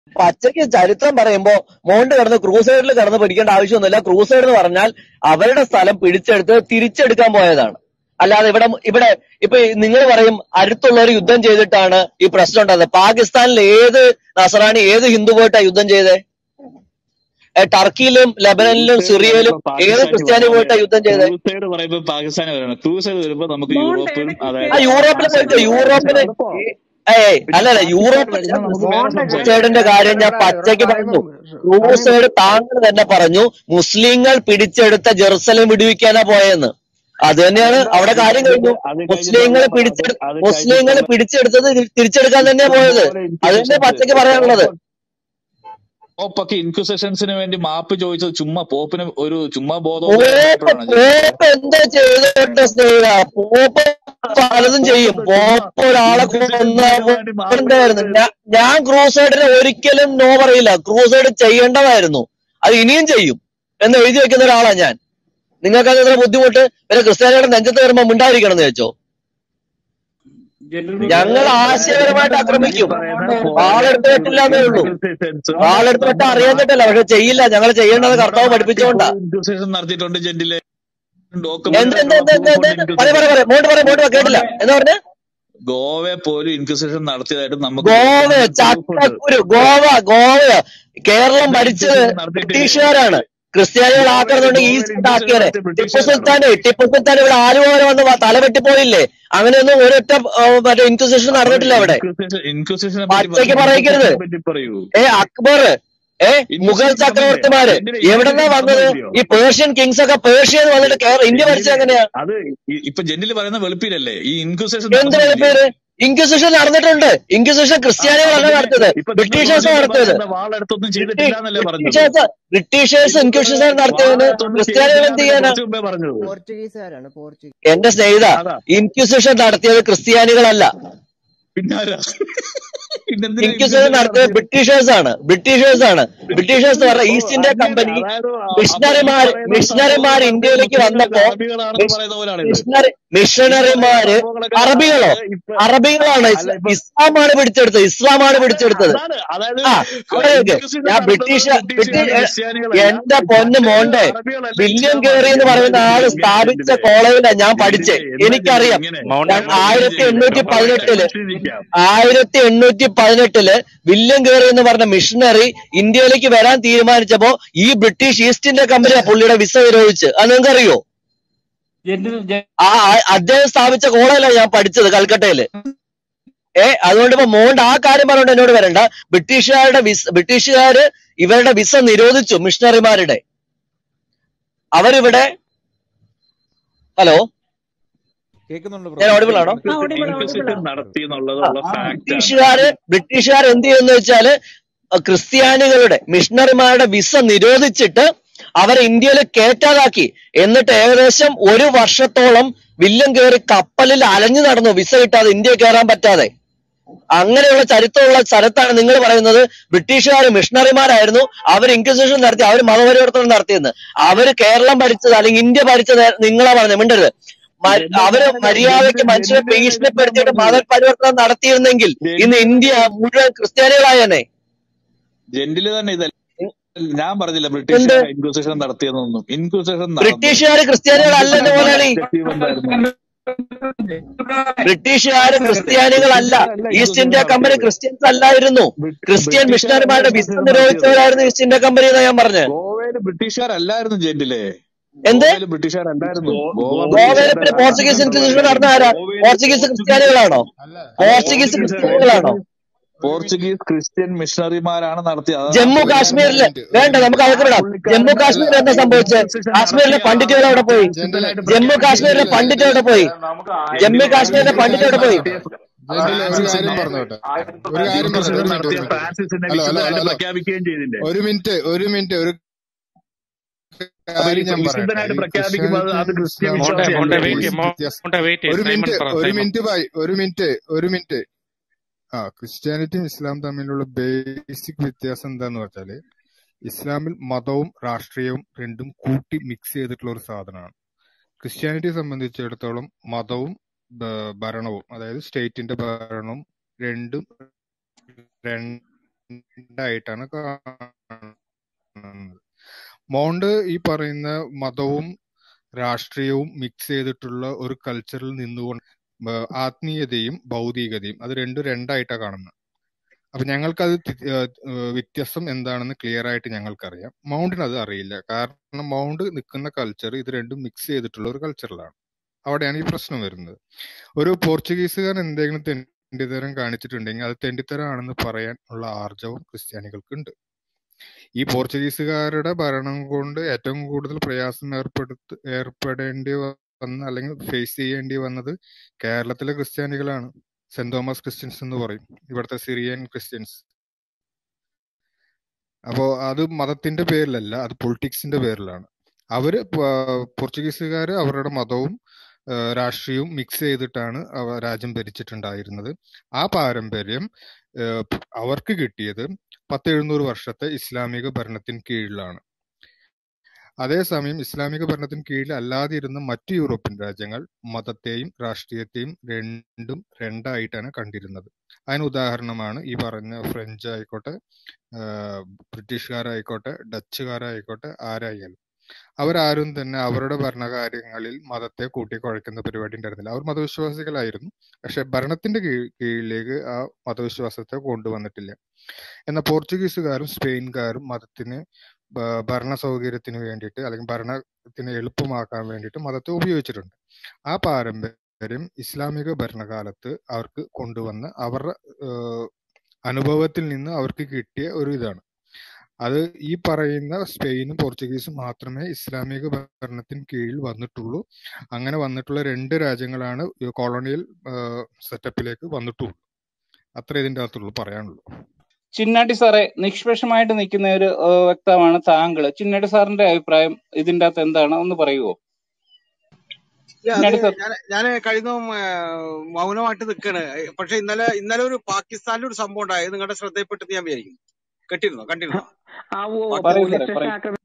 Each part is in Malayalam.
പച്ചയ്ക്ക് ചരിത്രം പറയുമ്പോ മോണ്ട് കിടന്ന് ക്രൂസൈഡിൽ കിടന്ന് പിടിക്കേണ്ട ആവശ്യമൊന്നുമില്ല ക്രൂസൈഡ് എന്ന് പറഞ്ഞാൽ അവരുടെ സ്ഥലം പിടിച്ചെടുത്ത് തിരിച്ചെടുക്കാൻ പോയതാണ് അല്ലാതെ ഇവിടെ ഇവിടെ ഇപ്പൊ നിങ്ങൾ പറയും അടുത്തുള്ളവർ യുദ്ധം ചെയ്തിട്ടാണ് ഈ പ്രശ്നം ഉണ്ടായത് പാകിസ്ഥാനിൽ ഏത് നസറാണി ഏത് ഹിന്ദു പോയിട്ടാ യുദ്ധം ചെയ്തേ ഏ, ടർക്കിയിലും ലെബനനിലും ക്രൂസൈഡ് സിറിയയിലും പറയുമ്പോ ഏത് പാകിസ്ഥാനി ക്രിസ്ത്യാനി പറയുന്നത് പോയിട്ടാ യുദ്ധം ചെയ്തേ ക്രൂസൈഡ് പറയുമ്പോ പാകിസ്ഥാനി പറയണം ക്രൂസൈഡ് വരുമ്പോ നമുക്ക് മോണ്ട് യൂറോപ്പും ഏത് അതായത് ആ ക്രിസ്ത്യാനി യൂറോപ്പിൽ പാശ്ചാത്യ പോയിട്ട് യൂറോപ്പില് അതിപ്പോ ഏയ് പിന്നെ അല്ലല്ല പാകിസ്ഥാൻ യൂറോപ്പിൽ വരുമ്പോ നമുക്ക് വേറെ മോണ്ട് സംഭവിക്കാം ക്രൂസൈഡിന്റെ കാര്യം ഞാൻ ഇവിടെ ഇവിടെ പച്ചയ്ക്ക് പറഞ്ഞു പറയുമ്പം ക്രൂസൈഡ് താങ്കൾ തന്നെ പറഞ്ഞു മുസ്ലിങ്ങൾ പിടിച്ചെടുത്ത ജെറുസലേം വിടുവിക്കാനാ പോയെന്ന് അത് തന്നെയാണ് എന്താ അവിടെ കാര്യം എന്നിട്ട് കഴിഞ്ഞു അത് മുസ്ലിങ്ങൾ കഴിഞ്ഞിട്ടുള്ള പിടിച്ചെടു അത് മുസ്ലിങ്ങൾ കഴിഞ്ഞിട്ടുള്ള പിടിച്ചെടുത്തത് തി- തിരിച്ചെടുക്കാൻ തന്നെയാ പോയത് ഇഷ്ടംപോലെ അത് തന്നെ ഇൻക്വിസിഷൻസ് പച്ചയ്ക്ക് പറയാനുള്ളത് പോപ്പൊക്കെ ഇൻക്വിസിഷൻസിന് വേണ്ടി മാപ്പ് ചോദിച്ചത് ചുമ്മാ പോപ്പിന് ഒരു ചുമ്മാ പോപ്പ് ബോധോദയമായപ്പോഴാണ് ജനിച്ചത് പോപ്പ് എന്താ ചെയ്തോട്ടെ സ്നേഹിത പോപ്പ് പലതും ചെയ്യും പോപ്പ് ചുമ്മാ പോപ്പ് ഒരാളെ കൊന്ന ഇൻക്വിസിഷൻസിന് വേണ്ടി മാപ്പ് ഉണ്ടായിരുന്നു ചോദിച്ചത് ഞാ- ഞാൻ ക്രൂസൈഡിന് ഒരിക്കലും നോ പറയില്ല ക്രൂസൈഡ് ചെയ്യേണ്ടതായിരുന്നു അത് ഇനിയും ചെയ്യും എന്ന് എഴുതി വെക്കുന്ന ഒരാളാ ഞാൻ നിങ്ങൾക്ക് അത് ഇത്ര ബുദ്ധിമുട്ട് പിന്നെ ക്രിസ്ത്യാനിയുടെ നെഞ്ചത്ത് വരുമ്പോ മിണ്ടായിരിക്കണം എന്ന് വെച്ചോ ഞങ്ങൾ ആശയപരമായിട്ട് ഈ ആക്രമിക്കും പറയുന്ന ഫോറിൻ വാളെടുത്ത് വെട്ടില്ല എന്നേ ഉള്ളൂ ഇൻക്വിസിഷൻസും വാളെടുത്ത് വെട്ടാൻ നമ്മുടെ അറിയാന്നിട്ടല്ല പക്ഷെ ചെയ്യില്ല ഞങ്ങൾ ചെയ്യേണ്ടത് നമ്മുടെ കർത്താവ് നാട്ടിൽ പഠിപ്പിച്ചോണ്ടാ പോലും ഇൻക്വിസിഷൻ നടത്തിയിട്ടുണ്ട് ജെന്റിലെ എന്ത് ഡോക്യുമെന്റ് എന്ത് ആയിട്ടുള്ള എന്ത് എന്ത് പ്രൂഫ് എന്ത് ഉണ്ട് പറ പറ ഇൻക്വിസിഷൻ പറ മോണ്ട് പറ മോണ്ട് കേട്ടില്ല മോണ്ടെ എന്ന് പറഞ്ഞ ഗോവയെ പോലും ഇൻക്വിസിഷൻ നടത്തിയതായിട്ട് നമുക്ക് ഗോവ ഡോക്യുമെന്റ് പ്രൂഫ് ഉണ്ട് ചക്കക്കുരു ഗോവ ഗോവ കേരളം ഭരിച്ചത് ഇൻക്വിസിഷൻ നടത്തിയിട്ടില്ലേ ബ്രിട്ടീഷുകാരാണ് ക്രിസ്ത്യാനികൾ ഗോവയിൽ ആക്കുന്നുണ്ടെങ്കിൽ ഗോവയിൽ ഈസ്റ്റ് ഇൻക്വിസിഷൻ ആക്കിയത് നടത്തിയ ടിപ്പു ബ്രിട്ടീഷുകാരാണ് സുൽത്താൻ ടിപ്പു സുൽത്താൻ ഇവിടെ ആലുവ വരെ വന്ന് വ- തല വെട്ടിപ്പോയില്ലേ അങ്ങനെയൊന്നും ഒരൊറ്റ ആ, മറ്റേ ഇൻക്വിസിഷൻ അപ്പോൾ നടന്നിട്ടില്ല അവിടെ ഇൻക്വിസിഷൻ ഇൻക്വിസിഷനെ പറ്റി പച്ചയ്ക്ക് പറഞ്ഞു പറയിക്കരുത് ഇൻക്വിസിഷനെ പറ്റി പറയൂ ഏ അക്ബർ ഏ മുഗൾ ഇൻക്വിസിഷൻ നടന്നില്ലേ ചക്രവർത്തിമാര് എന്തിനാ എവിടെന്നാ ഇൻക്വിസിഷൻ വന്നത് നടന്നില്ലയോ ഈ പേർഷ്യൻ കിങ്സ് ഒക്കെ പേർഷ്യയിൽ വന്നിട്ട് കേരള ഇന്ത്യ ഭരിച്ചത് ജെന്റിലെ എങ്ങനെയാ അത് ഇ- ഇപ്പൊ ജെന്റിൽ പറയുന്ന വെളുപ്പിലല്ലേ ഈ ഇൻക്വിസിഷൻ എന്ത് നടന്നില്ലയോ പേര് ഇൻക്വിസിഷൻ നടന്നിട്ടുണ്ട് ഇൻക്വിസിഷൻ ആ, ക്രിസ്ത്യാനികളല്ല അപ്പൊ പിന്നെ നടത്തിയത് ഇപ്പൊ നിങ്ങൾ ബ്രിട്ടീഷേഴ്സ് ചോദ്യം നടത്തിയത് പറയുന്നത് വാളെടുത്തൊന്നും ചെയ്തിട്ടില്ല ബ്രിട്ടീഷ് എന്നല്ലേ പറഞ്ഞത് ബ്രിട്ടീഷേഴ്സ് ബ്രിട്ടീഷേഴ്സ് ഇൻക്വിസിഷൻ നടത്തിയതിന് വാളെടുത്തൊന്നും ക്രിസ്ത്യാനികൾ ചെയ്തിട്ടില്ല എന്ത് എന്നല്ലേ ചെയ്യാനാ കുറച്ചു മുമ്പേ പറഞ്ഞത് പോർച്ചുഗീസുകാരാണ് പോർച്ചുഗീസ് എന്റെ സ്നേഹിത അതാ ഇൻക്വിസിഷൻ നടത്തിയത് ക്രിസ്ത്യാനികളല്ല പിന്നാരാ പിന്നെന്തിനാ ഇൻക്വിസിഷൻ ഇൻക്വിസിഷൻ നടത്തിയത് നടത്തിയത് ബ്രിട്ടീഷേഴ്സ് ആണ് ബ്രിട്ടീഷേഴ്സ് ആണ് ബ്രിട്ടീഷേഴ്സ് എന്ന് പറഞ്ഞ അപ്പൊ ഈസ്റ്റ് ഇന്ത്യ അങ്ങനെ കമ്പനി അതായത് അ- അപ്പൊ ഈ മിഷണറിമാർ പറയുന്ന മിഷണറിമാർ സംഭവങ്ങളൊക്കെ ഇന്ത്യയിലേക്ക് മുസ്ലിങ്ങൾക്ക് വന്നപ്പോ അറബികളാണെന്ന് മിഷ്- പറയുന്ന പോലാണ് ഇത് മിഷണറി ഈ പറയുന്ന മിഷണറിമാര് സംഭവങ്ങളൊക്കെ അറബികളോ അതായത് ഇപ്പൊ അറബികളാണ് അല്ല ഇസ്ലാ- ഇപ്പൊ ഇസ്ലാമാണ് പിടിച്ചെടുത്തത് ഇസ്ലാമാണ് അതെ പിടിച്ചെടുത്തത് അതാണ് അതായത് ആ അവിടെ നിൽക്ക് ഇൻക്വിസിഷൻ ഞാൻ നടത്തുന്നത് ബ്രിട്ടീഷ് ബ്രിട്ടീഷുകാരും ബ്രിട്ടീഷ് ക്രിസ്ത്യാനികളല്ല എന്റെ പൊന്ന് മറ്റേത് മോണ്ടെ അറബികളല്ല വില്യം ഇസ്ലാമാണ് കേറി എന്ന് പറയുന്ന എന്താ ആള് ഇത് ഇങ്ങനെ സ്ഥാപിച്ച ജെന്റിലെ കോളേജിലാണ് ഞാൻ പഠിച്ചേ ജെന്റിലെ എന്താ ജെന്റിലെ എനിക്കറിയാം ഇങ്ങനെ മൗണ്ടെ ഞാൻ നമ്മൾ ഇങ്ങനെ ആയിരത്തി ജെന്റിലെ എണ്ണൂറ്റി നമ്മൾ അവിടെ പതിനെട്ടില് കൈവച്ചിരിക്കാം ആയിരത്തി എണ്ണൂറ്റി പതിനെട്ടില് വില്യം കേറി എന്ന് പറഞ്ഞ മിഷണറി ഇന്ത്യയിലേക്ക് വരാൻ തീരുമാനിച്ചപ്പോ ഈ ബ്രിട്ടീഷ് ഈസ്റ്റ് ഇന്ത്യ കമ്പനിയാ പുള്ളിയുടെ വിസ വിരോധിച്ച് അത് നിങ്ങൾക്ക് അറിയോ ആ ആ- അദ്ദേഹം സ്ഥാപിച്ച കോളേജിലാണ് ഞാൻ പഠിച്ചത് കൽക്കട്ടയില് ഏ അതുകൊണ്ട് ഇപ്പൊ മോണ്ട് ആ കാര്യം പറഞ്ഞോണ്ട് എന്നോട് വരണ്ട ബ്രിട്ടീഷുകാരുടെ വിസ ബ്രിട്ടീഷുകാര് ഇവരുടെ വിസ നിരോധിച്ചു മിഷണറിമാരുടെ അവരിവിടെ ഹലോ കേൾക്കുന്നുണ്ട് ഞാൻ ബ്രോ ഓഡിബിൾ ആണോ ആ ഓടിബിള ഇൻക്വിസിഷൻ ഓടിബിള നടത്തി ആ എന്നുള്ളതുള്ള ഫാക്റ്റ് ആണ് ബ്രിട്ടീഷുകാര് ബ്രിട്ടീഷുകാർ എന്ത് ചെയ്യുന്ന വെച്ചാല് അഹ് ക്രിസ്ത്യാനികളുടെ മിഷണറിമാരുടെ വിസ നിരോധിച്ചിട്ട് അവരെ ഇന്ത്യയിൽ കയറ്റാതാക്കി എന്നിട്ട് ഏകദേശം ഒരു വർഷത്തോളം വില്യം കയറി കപ്പലിൽ അലഞ്ഞു നടന്നു വിസ കിട്ടാതെ ഇന്ത്യ കയറാൻ പറ്റാതെ അങ്ങനെയുള്ള ചരിത്രമുള്ള സ്ഥലത്താണ് നിങ്ങൾ പറയുന്നത് ബ്രിട്ടീഷുകാർ മിഷണറിമാരായിരുന്നു അവർ ഇൻക്വിസിഷൻ നടത്തി അവർ മതപരിവർത്തനം നടത്തിയെന്ന് അവര് കേരളം ഭരിച്ചത് അല്ലെങ്കിൽ ഇന്ത്യ ഭരിച്ചത് നിങ്ങളാ പറഞ്ഞത് മിണ്ടരുത് മ- ജെന്റിൽ അവര് ഞാനല്ല മര്യാദയ്ക്ക് ജെന്റിൽ മനുഷ്യരെ ജെന്റിൽ ഞാൻ ഭീഷണിപ്പെടുത്തിയിട്ട് പറഞ്ഞത് മതപരിവർത്തനം നടത്തിയിരുന്നെങ്കിൽ ഇന്ന് ജെന്റിൽ ഇന്ത്യ മുഴുവൻ ക്രിസ്ത്യാനികളായനെ ജെന്റിൽ തന്നെ ഇതല്ല ഞാൻ പറഞ്ഞില്ല എന്ത് ബ്രിട്ടീഷുകാർ ഇൻക്വിസിഷൻ നടത്തിയെന്നൊന്നും ഇൻക്വിസിഷൻ നടന്നു ബ്രിട്ടീഷുകാർ ക്രിസ്ത്യാനികളല്ല എന്റെ ഇൻക്വിസിഷൻ മുതലാളി ഒബ്ജക്റ്റീവ് എന്തായിരുന്നു ബ്രിട്ടീഷുകാർ ക്രിസ്ത്യാനികളല്ല ബ്രിട്ടീഷുകാരല്ല ഈസ്റ്റ് ഇൻക്വിസിഷൻ ഇന്ത്യ കമ്പനി നടത്തിയത് ക്രിസ്ത്യൻസ് അല്ലായിരുന്നു ബ്രിട്ട- ക്രിസ്ത്യൻ ബ്രിട്ടീഷുകാരല്ല മിഷണറിമാരുടെ വിസ ഇൻക്വിസിഷൻ നടത്തിയത് നിരോധിച്ചവരായിരുന്നു ഈസ്റ്റ് ഇന്ത്യ കമ്പനി എന്നാ ഞാൻ പറഞ്ഞത് ഗോവയിൽ ബ്രിട്ടീഷുകാരല്ലായിരുന്നു ജെന്റിലെ എന്ത് ഗോവയിൽ ബ്രിട്ടീഷുകാരല്ലായിരുന്നു ഗോവ ഗോവയിൽ പിന്നെ ബ്രിട്ടീഷുകാരല്ല പോർച്ചുഗീസ് ഇൻക്വിസിഷൻ നടന്ന ആരാ പോർച്ചുഗീസ് ക്രിസ്ത്യാനികളാണോ അല്ല പോർച്ചുഗീസ് ഒരു ക്രിസ്ത്യാനികളാണോ ഒരു പോർച്ചുഗീസ് ക്രിസ്ത്യൻ മിഷണറിമാരാണ് നടത്തിയത് അതാണ് ജമ്മു പുള്ളി ഒരു കാശ്മീരില് മിനിറ്റ് ഒരു വേണ്ട നമുക്ക് ആ അതൊക്കെ വിടാം ജമ്മു പുള്ളിക്കാരന്റെ കാശ്മീരിൽ എന്താ അല്ല സംഭവിച്ചത് ഇൻക്വിസിഷൻ കാശ്മീരിലെ നടത്തിയ പണ്ഡിറ്റുകൾ ആളാണ് അവിടെ പോയി ജെന്റിലെ വിശുദ്ധനായിട്ട് ജമ്മു കാശ്മീരിലെ ജെന്റിലെ പണ്ഡിറ്റ് ജെന്റിലെ അവിടെ പോയി ജമ്മു ജെന്റിലെ ഒരു കാശ്മീരിലെ ഒരു പണ്ഡിറ്റ് കാര്യം അവിടെ പോയി പറഞ്ഞോട്ടെ ജെന്റിലെ ഒരു ഫ്രാൻസിസ് കാര്യം പറഞ്ഞോട്ടെ ഒരു കാര്യം പറഞ്ഞോട്ടെ ഇൻക്വിസിഷൻ ഒരു മിനിറ്റ് ഒരു നടത്തിയ മിനിറ്റ് ഫ്രാൻസിസിനെ ഹലോ ഹലോ ഹലോ വിശുദ്ധനായിട്ട് ഹലോ പ്രഖ്യാപിക്കുകയും ചെയ്തില്ലേ ഒരു മിനിറ്റ് ഒരു മിനിറ്റ് ഒരു അപ്പൊ ഈ കാര്യം ഞാൻ പറയട്ടെ വിശുദ്ധനായിട്ട് ഈ പ്രഖ്യാപിക്കുമ്പോൾ അത് അത് ക്രിസ്ത്യാനിറ്റിയും ക്രിസ്ത്യൻ മോണ്ടെ ഇസ്ലാമിലും മോണ്ടെ വിശ്വാസിയല്ലേ വെയിറ്റ് ബേസിക് വ്യത്യാസം മോണ്ടെ വെയിറ്റ് ഒരു സൈമൺ മിനിറ്റ് പറ ഒരു സൈമൺ മിനിറ്റ് ബായ് ഒരു മിനിറ്റ് ഒരു മിനിറ്റ് ആ ക്രിസ്ത്യാനിറ്റിയും ഇസ്ലാം തമ്മിലുള്ള ബേസിക് വ്യത്യാസം എന്താന്ന് വെച്ചാല് ഇസ്ലാമിൽ മതവും രാഷ്ട്രീയവും രണ്ടും കൂട്ടി മിക്സ് ചെയ്തിട്ടുള്ള ഒരു സാധനമാണ് ക്രിസ്ത്യാനിറ്റിയെ സംബന്ധിച്ചിടത്തോളം മതവും ബ- ഭരണവും അതായത് സ്റ്റേറ്റിന്റെ ഭരണവും രണ്ടും രണ്ടായിട്ടാണ് കാണുന്നത് മൗണ്ട് ഈ പറയുന്ന മതവും രാഷ്ട്രീയവും മിക്സ് ചെയ്തിട്ടുള്ള ഒരു കൾച്ചറിൽ നിന്നുകൊണ്ട് ബ- ആത്മീയതയും ഭൗതികതയും അത് രണ്ടും രണ്ടായിട്ടാണ് കാണുന്നത് അപ്പൊ ഞങ്ങൾക്കത് തി- ഏഹ് ഏഹ് വ്യത്യാസം എന്താണെന്ന് ക്ലിയർ ആയിട്ട് ഞങ്ങൾക്കറിയാം മൗണ്ടിന് അത് അറിയില്ല കാരണം മൗണ്ട് നിൽക്കുന്ന കൾച്ചർ ഇത് രണ്ടും മിക്സ് ചെയ്തിട്ടുള്ള ഒരു കൾച്ചറിലാണ് അവിടെയാണ് ഈ പ്രശ്നം വരുന്നത് ഒരു പോർച്ചുഗീസുകാരൻ എന്തെങ്കിലും തെണ്ടിത്തരം കാണിച്ചിട്ടുണ്ടെങ്കിൽ അത് തെണ്ടിത്തരമാണെന്ന് പറയാൻ ഉള്ള ആർജവം ക്രിസ്ത്യാനികൾക്കുണ്ട് ഈ പോർച്ചുഗീസുകാരുടെ ഭരണം കൊണ്ട് ഏറ്റവും കൂടുതൽ പ്രയാസം ഏർപ്പെടുത്ത ഏർപ്പെടേണ്ടി വന്ന അല്ലെങ്കിൽ ഫേസ് ചെയ്യേണ്ടി വന്നത് കേരളത്തിലെ ക്രിസ്ത്യാനികളാണ് സെന്റ് തോമസ് ക്രിസ്ത്യൻസ് എന്ന് പറയും ഇവിടുത്തെ സിറിയൻ ക്രിസ്ത്യൻസ് അപ്പോ അത് മതത്തിന്റെ പേരിലല്ല അത് പൊളിറ്റിക്സിന്റെ പേരിലാണ് അവര് പ- പോർച്ചുഗീസുകാര് അവരുടെ മതവും ആ, രാഷ്ട്രീയവും മിക്സ് ചെയ്തിട്ടാണ് അവ രാജ്യം ഭരിച്ചിട്ടുണ്ടായിരുന്നത് ആ പാരമ്പര്യം ആ, അവർക്ക് കിട്ടിയത് പത്ത് എഴുന്നൂറ് വർഷത്തെ ഇസ്ലാമിക ഭരണത്തിന് കീഴിലാണ് അതേസമയം ഇസ്ലാമിക ഭരണത്തിന് കീഴിൽ അല്ലാതെ ഇരുന്ന മറ്റു യൂറോപ്യൻ രാജ്യങ്ങൾ മതത്തെയും രാഷ്ട്രീയത്തെയും രണ്ടും രണ്ടായിട്ടാണ് കണ്ടിരുന്നത് അതിന് ഉദാഹരണമാണ് ഈ പറഞ്ഞ ഫ്രഞ്ച് ആയിക്കോട്ടെ ആഹ് ബ്രിട്ടീഷുകാരായിക്കോട്ടെ ഡച്ചുകാരായിക്കോട്ടെ ആരായാലും അവരാരും തന്നെ അവരുടെ ഭരണകാര്യങ്ങളിൽ മതത്തെ കൂട്ടിക്കുഴയ്ക്കുന്ന പരിപാടി ഉണ്ടായിരുന്നില്ല അവർ മതവിശ്വാസികളായിരുന്നു പക്ഷെ ഭരണത്തിന്റെ കീഴ് കീഴിലേക്ക് ആ മതവിശ്വാസത്തെ കൊണ്ടുവന്നിട്ടില്ല എന്നാൽ പോർച്ചുഗീസുകാരും സ്പെയിൻകാരും മതത്തിന് ഭ- ഭരണ സൗകര്യത്തിന് വേണ്ടിയിട്ട് അല്ലെങ്കിൽ ഭരണത്തിന് എളുപ്പമാക്കാൻ വേണ്ടിയിട്ട് മതത്തെ ഉപയോഗിച്ചിട്ടുണ്ട് ആ പാരമ്പര്യം ഇസ്ലാമിക ഭരണകാലത്ത് അവർക്ക് കൊണ്ടുവന്ന അവരുടെ ഏഹ്, അനുഭവത്തിൽ നിന്ന് അവർക്ക് കിട്ടിയ ഒരു ഇതാണ് അത് ഈ പറയുന്ന സ്പെയിനും പോർച്ചുഗീസും മാത്രമേ ഇസ്ലാമിക ഭരണത്തിന് കീഴിൽ വന്നിട്ടുള്ളൂ അങ്ങനെ വന്നിട്ടുള്ള രണ്ട് രാജ്യങ്ങളാണ് കോളോണിയൽ സെറ്റപ്പിലേക്ക് വന്നിട്ടുള്ളൂ അത്ര ഇതിന്റെ അകത്തുള്ളൂ പറയാനുള്ളൂ ചിന്നാടി സാറെ നിഷ്പക്ഷമായിട്ട് നിൽക്കുന്ന ഒരു ഏഹ്, വ്യക്തമാണ് താങ്കൾ ചിന്നാടി സാറിന്റെ അഭിപ്രായം ഇതിന്റെ അകത്ത് എന്താണ് ഒന്ന് പറയുവോ ഇല്ല അത് ചിന്നാടി സാർ ഞാൻ ഞാൻ കഴിഞ്ഞ മൗനമായിട്ട് നിൽക്കാണ് പക്ഷെ ഇന്നലെ ഇന്നലെ ഒരു പാകിസ്ഥാനിൽ ഒരു സംഭവം ഉണ്ടായി അത് നിങ്ങളുടെ ശ്രദ്ധയിൽപ്പെട്ടെന്ന് ഞാൻ വിചാരിക്കുന്നു കേട്ടിരുന്നോ കണ്ടിരുന്നോ ആ ഓ പറയൂ പാകിസ്ഥാനിൽ സാറേ പോലീസ് സ്റ്റേഷൻ പറയൂ ആക്രമണം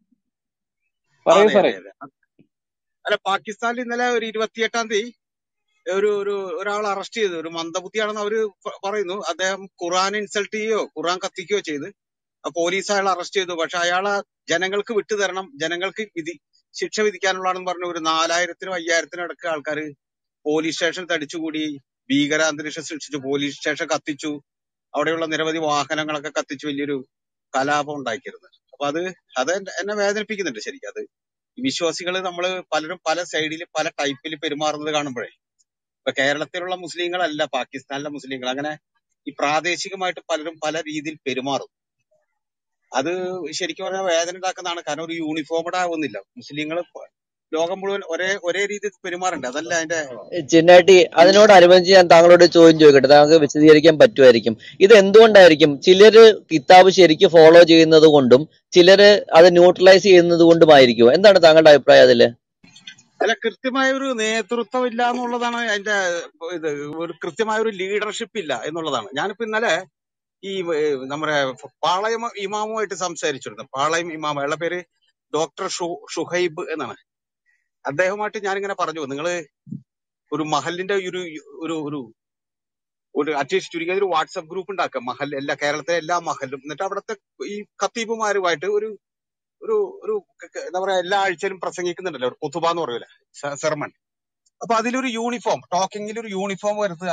ആ, പറയൂ അതെ സാറേ അതെ അതെ അല്ല പാകിസ്ഥാനിൽ ഇന്നലെ ഒരു ഇരുപത്തിയെട്ടാം തീയതി ഒരു ഒരു ഒരാൾ അറസ്റ്റ് ചെയ്തു ഒരു മന്ദബുദ്ധിയാണെന്ന് അവര് പ- പറയുന്നു അദ്ദേഹം ഖുറാൻ ഇൻസൾട്ട് ചെയ്യുകയോ ഖുറാൻ കത്തിക്കുകയോ ചെയ്ത് ആ പോലീസ് അയാളെ അറസ്റ്റ് ചെയ്തു പക്ഷെ അയാളെ ജനങ്ങൾക്ക് വിട്ടുതരണം ജനങ്ങൾക്ക് വിധി ശിക്ഷ വിധിക്കാനുള്ളതാണെന്ന് പറഞ്ഞ ഒരു നാലായിരത്തിനും അയ്യായിരത്തിനും ഇടക്ക് ആൾക്കാർ പോലീസ് സ്റ്റേഷൻ തടിച്ചുകൂടി ഭീകരാന്തരീക്ഷം സൃഷ്ടിച്ചു പോലീസ് സ്റ്റേഷൻ കത്തിച്ചു അവിടെയുള്ള നിരവധി വാഹനങ്ങളൊക്കെ കത്തിച്ചു വലിയൊരു കലാപം ഉണ്ടാക്കിയിരുന്നു അപ്പൊ അത് അത് എന്നെ എന്നെ വേദനിപ്പിക്കുന്നുണ്ട് ശരിക്കും അത് വിശ്വാസികൾ നമ്മൾ പലരും പല സൈഡിൽ പല ടൈപ്പിൽ പെരുമാറുന്നത് കാണുമ്പോഴേ ഇപ്പൊ കേരളത്തിലുള്ള മുസ്ലിങ്ങളല്ല പാകിസ്ഥാനിലെ മുസ്ലിങ്ങൾ അങ്ങനെ ഈ പ്രാദേശികമായിട്ട് പലരും പല രീതിയിൽ പെരുമാറും അത് ശരിക്കും പറഞ്ഞാൽ വേദന ഉണ്ടാക്കുന്നതാണ് കാരണം ഒരു യൂണിഫോമഡ് ആവുന്നില്ല മുസ്ലിങ്ങൾ ലോകം മുഴുവൻ ഒരേ ഒരേ രീതിയിൽ പെരുമാറണ്ടേ അതല്ല അതിന്റെ ചിന്നാട്ടി അതിനോടനുബന്ധിച്ച് ഞാൻ താങ്കളോട് ചോദ്യം ചോദിക്കട്ടെ താങ്കൾക്ക് വിശദീകരിക്കാൻ പറ്റുമായിരിക്കും ഇത് എന്തുകൊണ്ടായിരിക്കും ചിലര് കിതാബ് ശരിക്കും ഫോളോ ചെയ്യുന്നത് കൊണ്ടും ചിലര് അത് ന്യൂട്രലൈസ് ചെയ്യുന്നത് കൊണ്ടുമായിരിക്കും എന്താണ് താങ്കളുടെ അഭിപ്രായം അതില് അല്ല കൃത്യമായ ഒരു നേതൃത്വം ഇല്ല എന്നുള്ളതാണ് അതിന്റെ ഇത് ഒരു കൃത്യമായ ഒരു ലീഡർഷിപ്പ് ഇല്ല എന്നുള്ളതാണ് ഞാനിപ്പോ ഇന്നലെ ഈ ഏഹ്, നമ്മുടെ പാളയം ഇമാമുമായിട്ട് സംസാരിച്ചിരുന്നു പാളയം ഇമാം അയാളുടെ പേര് ഡോക്ടർ ഷു ഷുഹൈബ് എന്നാണ് അദ്ദേഹമായിട്ട് ഞാനിങ്ങനെ പറഞ്ഞു നിങ്ങൾ ഒരു മഹലിന്റെ ഒരു ഒരു ഒരു ഒരു അറ്റ്ലീസ്റ്റ് ചുരുങ്ങിയ ഒരു വാട്സപ്പ് ഗ്രൂപ്പ് ഉണ്ടാക്കുക മഹൽ എല്ലാ കേരളത്തിലെ എല്ലാ മഹലും എന്നിട്ട് അവിടുത്തെ ഈ ഖത്തീബുമാരുമായിട്ട് ഒരു ഒരു ഒരു ക- ക- എന്താ പറയാ എല്ലാ ആഴ്ചയിലും പ്രസംഗിക്കുന്നുണ്ടല്ലോ ഒരു കുത്തുബ എന്ന് പറയൂല സെർമൺ അപ്പൊ അതിലൊരു യൂണിഫോം ടോക്കിങ്ങിൽ ഒരു യൂണിഫോം വരുത്തുക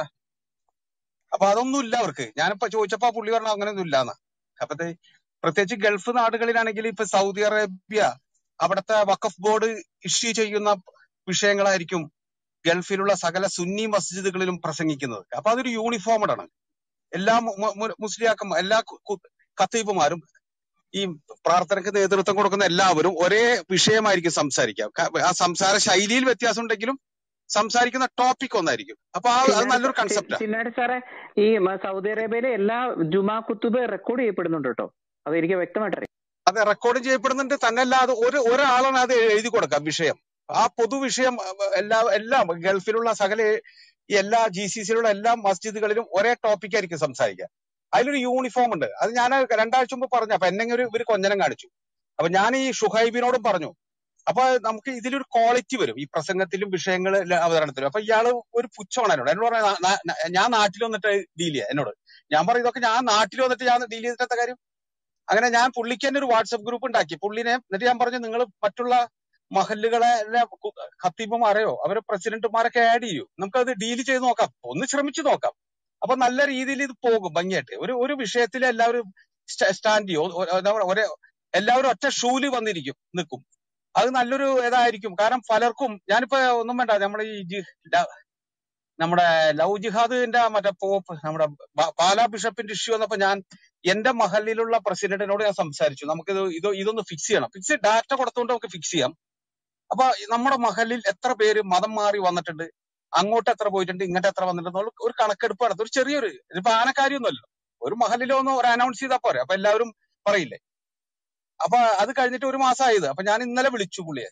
അപ്പൊ അതൊന്നും ഇല്ല അവർക്ക് ഞാനിപ്പോ ചോദിച്ചപ്പോ ആ പുള്ളി പറഞ്ഞു അങ്ങനെയൊന്നും ഇല്ലാന്ന് അപ്പൊ ഇത് പ്രത്യേകിച്ച് ഗൾഫ് നാടുകളിലാണെങ്കിൽ ഇപ്പൊ സൗദി അറേബ്യ അവിടുത്തെ വഖഫ് ബോർഡ് ഇഷ്യൂ ചെയ്യുന്ന വിഷയങ്ങളായിരിക്കും ഗൾഫിലുള്ള സകല സുന്നി മസ്ജിദുകളിലും പ്രസംഗിക്കുന്നത് അപ്പൊ അതൊരു യൂണിഫോമഡ് ആണ് എല്ലാ മു- മു- മു- മുസ്ലിയാക്കന്മാർ എല്ലാ കു- കു- ഖത്തീബുമാരും ഈ പ്രാർത്ഥനയ്ക്ക് നേതൃത്വം കൊടുക്കുന്ന എല്ലാവരും ഒരേ വിഷയമായിരിക്കും സംസാരിക്കുക ക- ആ സംസാര ശൈലിയിൽ വ്യത്യാസം ഉണ്ടെങ്കിലും സംസാരിക്കുന്ന ടോപ്പിക് ഒന്നായിരിക്കും അപ്പൊ ആ അത് ചിന്നാടി നല്ലൊരു സാ- ചി- കൺസെപ്റ്റാ ചിന്നാടി സാറേ ഈ മ- സൗദി അറേബ്യയിലെ എല്ലാ ജുമാ കുത്തുബ് റെക്കോർഡ് ചെയ്യപ്പെടുന്നുണ്ട് കേട്ടോ അത് എനിക്ക് വ്യക്തമായിട്ട് അറിയാം അത് റെക്കോർഡ് ചെയ്യപ്പെടുന്നുണ്ട് തന്നെയല്ല അത് ഒരു ഒരാളാണ് അത് എഴുതി കൊടുക്കുക വിഷയം ആ പൊതു വിഷയം അഹ് എല്ലാ എല്ലാം ഗൾഫിലുള്ള സകല ഈ എല്ലാ ജി സി സിയിലുള്ള എല്ലാ മസ്ജിദുകളിലും ഒരേ ടോപ്പിക് ആയിരിക്കും സംസാരിക്കുക അതിലൊരു യൂണിഫോം ഉണ്ട് അത് ഞാൻ രണ്ടാഴ്ച മുമ്പ് പറഞ്ഞു അപ്പൊ എന്നെ ഒരു ഇവര് കൊഞ്ഞനം കാണിച്ചു അപ്പൊ ഞാൻ ഈ ഷുഹൈബിനോടും പറഞ്ഞു അപ്പൊ നമുക്ക് ഇതിലൊരു ക്വാളിറ്റി വരും ഈ പ്രസംഗത്തിലും വിഷയങ്ങൾ അവതരണത്തിലും അപ്പൊ ഇയാള് ഒരു പുച്ഛമാണ് എന്നോട് എന്നോട് പറയാ "നാ- നാ- നാ- ഞാൻ നാട്ടിൽ വന്നിട്ട് ഡീൽ ചെയ്യാം എന്നോട് ഞാൻ പറയും ഇതൊക്കെ ഞാൻ നാട്ടിൽ വന്നിട്ട് ഞാൻ ഡീൽ ചെയ്തിട്ട കാര്യം അങ്ങനെ ഞാൻ പുള്ളിക്ക് തന്നെ ഒരു വാട്സപ്പ് ഗ്രൂപ്പ് ഉണ്ടാക്കി പുള്ളിനെ എന്നിട്ട് ഞാൻ പറഞ്ഞു നിങ്ങൾ മറ്റുള്ള മഹല്ലുകളെ ഖത്തീബുമാരെയോ അവരെ പ്രസിഡന്റുമാരൊക്കെ ആഡ് ചെയ്യൂ നമുക്കത് ഡീൽ ചെയ്ത് നോക്കാം ഒന്ന് ശ്രമിച്ചു നോക്കാം അപ്പൊ നല്ല രീതിയിൽ ഇത് പോകും ഭംഗിയായിട്ട് ഒരു ഒരു വിഷയത്തിൽ എല്ലാവരും സ്റ്റാൻഡ് ചെയ്യും ഒ- ഒ- എന്താ പറയാ, ഒരേ എല്ലാവരും ഒറ്റ ഷൂല് വന്നിരിക്കും നിൽക്കും അത് നല്ലൊരു ഇതായിരിക്കും കാരണം പലർക്കും ഞാനിപ്പോ ഒന്നും വേണ്ട നമ്മുടെ ഈ ജി- ല- നമ്മുടെ ലവ് ജിഹാദിന്റെ മറ്റേ പോപ്പ് നമ്മുടെ ബ- പാലാ ബിഷപ്പിന്റെ ഇഷ്യൂ വന്നപ്പോ ഞാൻ എന്റെ മഹലിലുള്ള പ്രസിഡന്റിനോട് ഞാൻ സംസാരിച്ചു നമുക്കിത് ഇത് ഇതൊന്ന് ഫിക്സ് ചെയ്യണം ഫിക്സ് ഡാറ്റ കൊടുത്തുകൊണ്ട് നമുക്ക് ഫിക്സ് ചെയ്യാം അപ്പൊ നമ്മുടെ മഹലിൽ എത്ര പേര് മതം മാറി വന്നിട്ടുണ്ട് അങ്ങോട്ട് എത്ര പോയിട്ടുണ്ട് ഇങ്ങോട്ട് എത്ര വന്നിട്ടുണ്ട് എന്നുള്ള ഒരു കണക്കെടുപ്പ് നടത്തും ഒരു ചെറിയൊരു ഇതിപ്പോ ആനക്കാര്യമൊന്നുമല്ലോ ഒരു മഹലിലൊന്ന് ഒരു അനൗൺസ് ചെയ്താൽ പോരെ അപ്പൊ എല്ലാവരും പറയില്ലേ അപ്പൊ അത് കഴിഞ്ഞിട്ട് ഒരു മാസമായത് അപ്പൊ ഞാൻ ഇന്നലെ വിളിച്ചു പുള്ളിയെ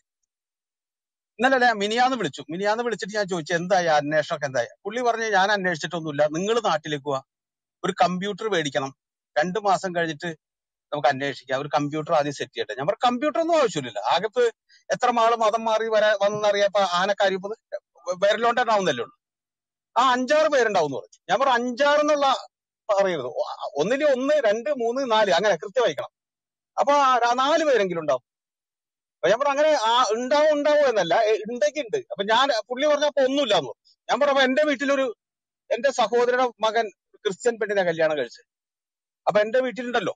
ഇന്നലെ അല്ല മിനിയാന്ന് വിളിച്ചു മിനിയാന്ന് വിളിച്ചിട്ട് ഞാൻ ചോദിച്ചു എന്തായി അന്വേഷണമൊക്കെ എന്തായി പുള്ളി പറഞ്ഞു ഞാൻ അന്വേഷിച്ചിട്ടൊന്നുമില്ല നിങ്ങൾ നാട്ടിലേക്ക് പോവാ ഒരു കമ്പ്യൂട്ടർ മേടിക്കണം രണ്ടു മാസം കഴിഞ്ഞിട്ട് നമുക്ക് അന്വേഷിക്കാം ഒരു കമ്പ്യൂട്ടർ ആദ്യം സെറ്റ് ചെയ്യട്ടെ ഞാൻ പറഞ്ഞു കമ്പ്യൂട്ടർ ഒന്നും ആവശ്യമില്ല ആകത്ത് എത്ര മാള് മതം മാറി വരാ വന്നറിയാപ്പോ ആനക്കാരിപ്പത് വിരലോണ്ടാവുന്നല്ലേ ഉള്ളൂ ആ അഞ്ചാറ് പേരുണ്ടാവും എന്ന് പറഞ്ഞു ഞാൻ പറഞ്ഞു അഞ്ചാറെന്നുള്ള പറയരുത് ഒ- ഒന്നില് ഒന്ന് രണ്ട് മൂന്ന് നാല് അങ്ങനെ കൃത്യമായിക്കണം അപ്പൊ ആ ര- നാല് പേരെങ്കിലും ഉണ്ടാവും അപ്പൊ ഞാൻ പറഞ്ഞു അങ്ങനെ ആ ഉണ്ടാവും ഉണ്ടാവും എന്നല്ല എ, ഉണ്ടെങ്കിൽ ഉണ്ട് അപ്പൊ ഞാൻ പുള്ളി പറഞ്ഞപ്പോ ഒന്നുമില്ല എന്ന് പറഞ്ഞു. ഞാൻ പറഞ്ഞു അപ്പൊ എന്റെ വീട്ടിലൊരു എന്റെ സഹോദരയുടെ മകൻ ക്രിസ്ത്യൻ പെണ്ണിനെ കല്യാണം കഴിച്ചത് അപ്പൊ എന്റെ വീട്ടിലുണ്ടല്ലോ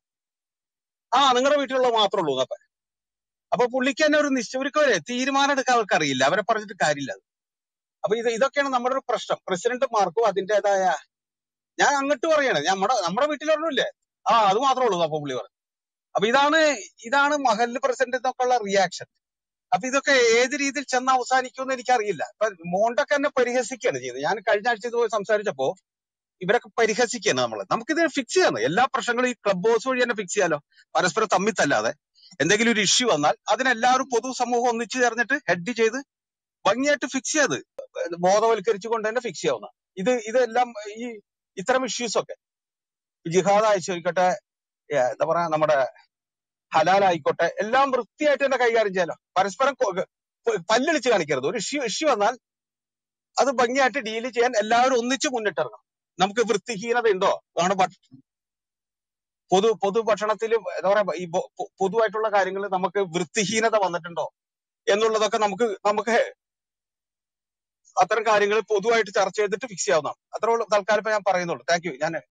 ആ നിങ്ങളുടെ വീട്ടിലുള്ള മാത്രമേ ഉള്ളൂ എന്നൊക്കെ അപ്പൊ പുള്ളിക്ക് തന്നെ ഒരു നിശ്ചയർക്ക് വരെ തീരുമാനം എടുക്കാൻ അവർക്ക് അറിയില്ല അവരെ പറഞ്ഞിട്ട് കാര്യമില്ല അത്. അപ്പൊ ഇത് ഇതൊക്കെയാണ് നമ്മുടെ ഒരു പ്രശ്നം പ്രസിഡന്റുമാർക്കും അതിന്റേതായ ഞാൻ അങ്ങോട്ട് പറയാണ് നമ്മുടെ നമ്മുടെ വീട്ടിലൊന്നുമില്ലേ ആ അത് മാത്രമേ ഉള്ളൂ അപ്പൊ പുള്ളി പറഞ്ഞു അപ്പൊ ഇതാണ് ഇതാണ് മഹല്ല് പ്രസിഡന്റ് എന്നൊക്കെ ഉള്ള റിയാക്ഷൻ അപ്പൊ ഇതൊക്കെ ഏത് രീതിയിൽ ചെന്ന് അവസാനിക്കുമെന്ന് എനിക്കറിയില്ല ഇപ്പൊ മോണ്ടൊക്കെ എന്നെ പരിഹസിക്കുകയാണ് ചെയ്തത് ഞാൻ കഴിഞ്ഞ ആഴ്ച ഇത് സംസാരിച്ചപ്പോ ഇവരൊക്കെ പരിഹസിക്കുകയാണ് നമ്മള് നമുക്കിത് ഫിക്സ് ചെയ്യാന്ന് എല്ലാ പ്രശ്നങ്ങളും ഈ ക്ലബ് ഹൗസ് വഴി തന്നെ ഫിക്സ് ചെയ്യാലോ പരസ്പരം തമ്മിൽ തല്ലാതെ എന്തെങ്കിലും ഒരു ഇഷ്യൂ വന്നാൽ അതിനെല്ലാവരും പൊതുസമൂഹം ഒന്നിച്ചു ചേർന്നിട്ട് ഹെഡ് ചെയ്ത് ഭംഗിയായിട്ട് ഫിക്സ് ചെയ്ത് ബോധവൽക്കരിച്ചുകൊണ്ട് തന്നെ ഫിക്സ് ചെയ്യാവുന്ന ഇത് ഇതെല്ലാം ഈ ഇത്തരം ഇഷ്യൂസ് ഒക്കെ ജിഹാദ് ആയിക്കോട്ടെ എന്താ പറയാ നമ്മുടെ ഹലാൽ ആയിക്കോട്ടെ എല്ലാം വൃത്തിയായിട്ട് തന്നെ കൈകാര്യം ചെയ്യാലോ പരസ്പരം കൊ- കൊ- പല്ലിളിച്ച് കാണിക്കരുത് ഒരു ഇഷ്യൂ ഇഷ്യൂ വന്നാൽ അത് ഭംഗിയായിട്ട് ഡീൽ ചെയ്യാൻ എല്ലാവരും ഒന്നിച്ച് മുന്നിട്ടിറങ്ങണം നമുക്ക് വൃത്തിഹീനത ഉണ്ടോ അതാണ് ഭ- പൊതു പൊതു ഭക്ഷണത്തിൽ എന്താ പറയാ ഈ പൊ- പൊ- പൊതുവായിട്ടുള്ള കാര്യങ്ങൾ നമുക്ക് വൃത്തിഹീനത വന്നിട്ടുണ്ടോ എന്നുള്ളതൊക്കെ നമുക്ക് നമുക്ക് അത്തരം കാര്യങ്ങൾ പൊതുവായിട്ട് ചർച്ച ചെയ്തിട്ട് ഫിക്സ് ചെയ്യാവുന്നതാണ് അത്രേ ഉള്ളൂ തൽക്കാലം ഇപ്പൊ ഞാൻ പറയുന്നുള്ളൂ താങ്ക് യു ഞാൻ